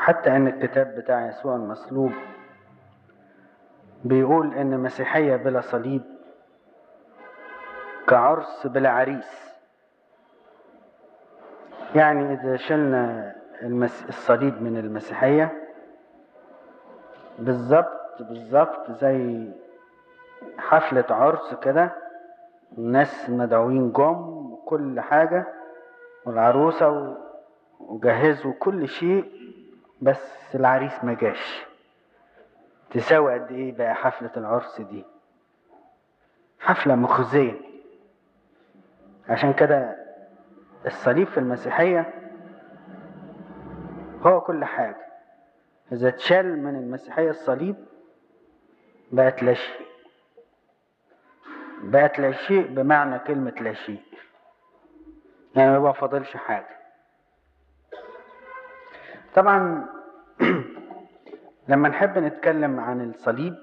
حتى ان الكتاب بتاع يسوع المصلوب بيقول ان مسيحية بلا صليب كعرس بلا عريس يعني اذا شلنا المس... الصليب من المسيحية بالظبط بالظبط زي حفلة عرس كده الناس مدعوين جم وكل حاجة والعروسة و... وجهزوا كل شيء بس العريس ما جاش تساوي قد ايه بقى حفلة العرس دي حفلة مخزية عشان كده الصليب في المسيحية هو كل حاجة إذا اتشال من المسيحية الصليب بقت لا شيء بقت لا شيء بمعنى كلمة لا شيء يعني ما فاضلش حاجة طبعا لما نحب نتكلم عن الصليب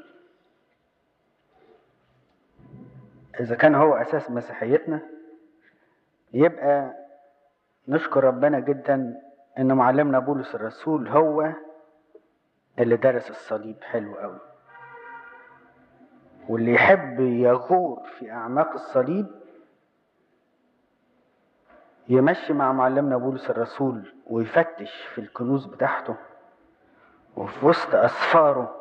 إذا كان هو أساس مسيحيتنا يبقى نشكر ربنا جدا إن معلمنا بولس الرسول هو اللي درس الصليب حلو قوي واللي يحب يغور في أعماق الصليب يمشي مع معلمنا بولس الرسول ويفتش في الكنوز بتاعته وفي وسط أسفاره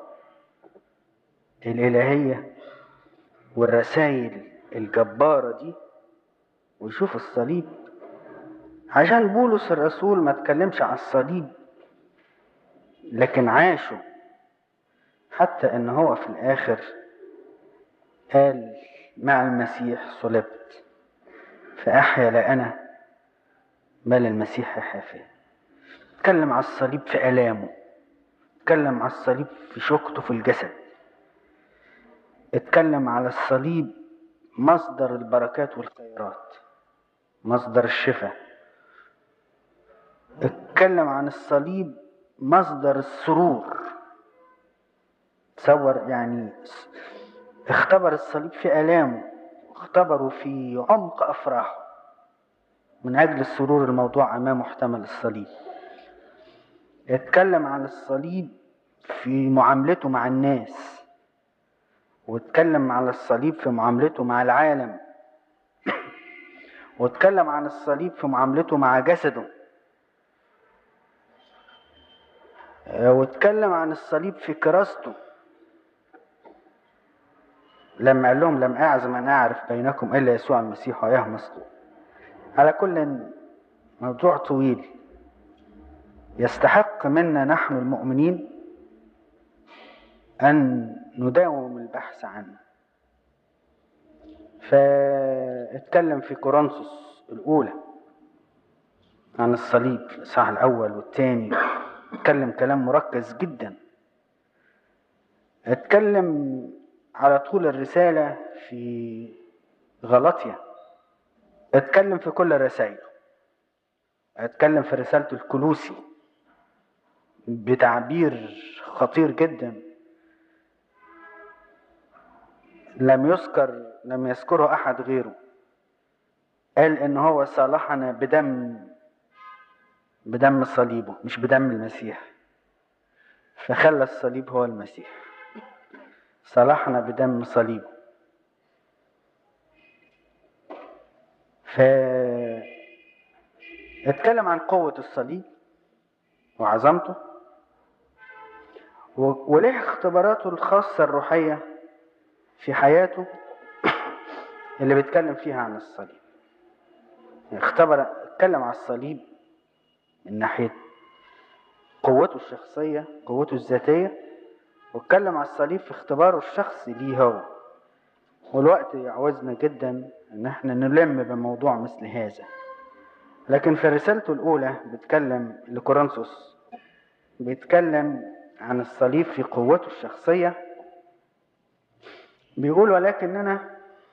الإلهية والرسائل الجبارة دي ويشوف الصليب عشان بولس الرسول ما تكلمش عن الصليب لكن عاشه حتى ان هو في الاخر قال مع المسيح صلبت فاحيا لا انا بل المسيح يحيا فيا اتكلم على الصليب في الامه اتكلم على الصليب في شوكته في الجسد اتكلم على الصليب مصدر البركات والخيرات مصدر الشفاء اتكلم عن الصليب مصدر السرور تصور يعني اختبر الصليب في آلامه اختبروا في عمق أفراحه من أجل السرور الموضوع أمامه احتمل الصليب اتكلم عن الصليب في معاملته مع الناس واتكلم عن الصليب في معاملته مع العالم واتكلم عن الصليب في معاملته مع جسده واتكلم عن الصليب في كراسته لما قال لهم لم أعزم أن أعرف بينكم إلا يسوع المسيح وإياه مصلوب على كل موضوع طويل يستحق منا نحن المؤمنين أن نداوم البحث عنه فاتكلم في كورنثوس الأولى عن الصليب الإصحاح الأول والثاني اتكلم كلام مركز جدا اتكلم على طول الرسالة في غلطية اتكلم في كل رسائله اتكلم في رسالته الكلوسي بتعبير خطير جدا لم يذكر لم يذكره احد غيره قال ان هو صالحنا بدم بدم صليبه مش بدم المسيح فخلى الصليب هو المسيح صالحنا بدم صليبه ف اتكلم عن قوة الصليب وعظمته وليه اختباراته الخاصة الروحية في حياته اللي بيتكلم فيها عن الصليب اختبر اتكلم عن الصليب من ناحية قوته الشخصية قوته الذاتية واتكلم عن الصليب في اختباره الشخصي ليه هو والوقت يعوزنا جدا ان احنا نلم بموضوع مثل هذا لكن في رسالته الاولى بيتكلم لكورنثوس بيتكلم عن الصليب في قوته الشخصية بيقول ولكننا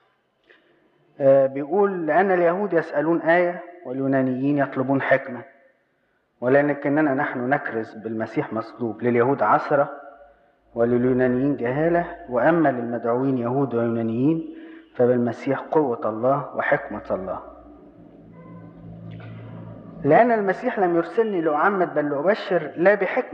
بيقول لأن اليهود يسألون آية واليونانيين يطلبون حكمة ولكننا نحن نكرز بالمسيح مصلوب لليهود عثرة ولليونانيين جهالة وأما للمدعوين يهود ويونانيين فبالمسيح قوة الله وحكمة الله لأن المسيح لم يرسلني لأعمد بل لأبشر لا بحكمة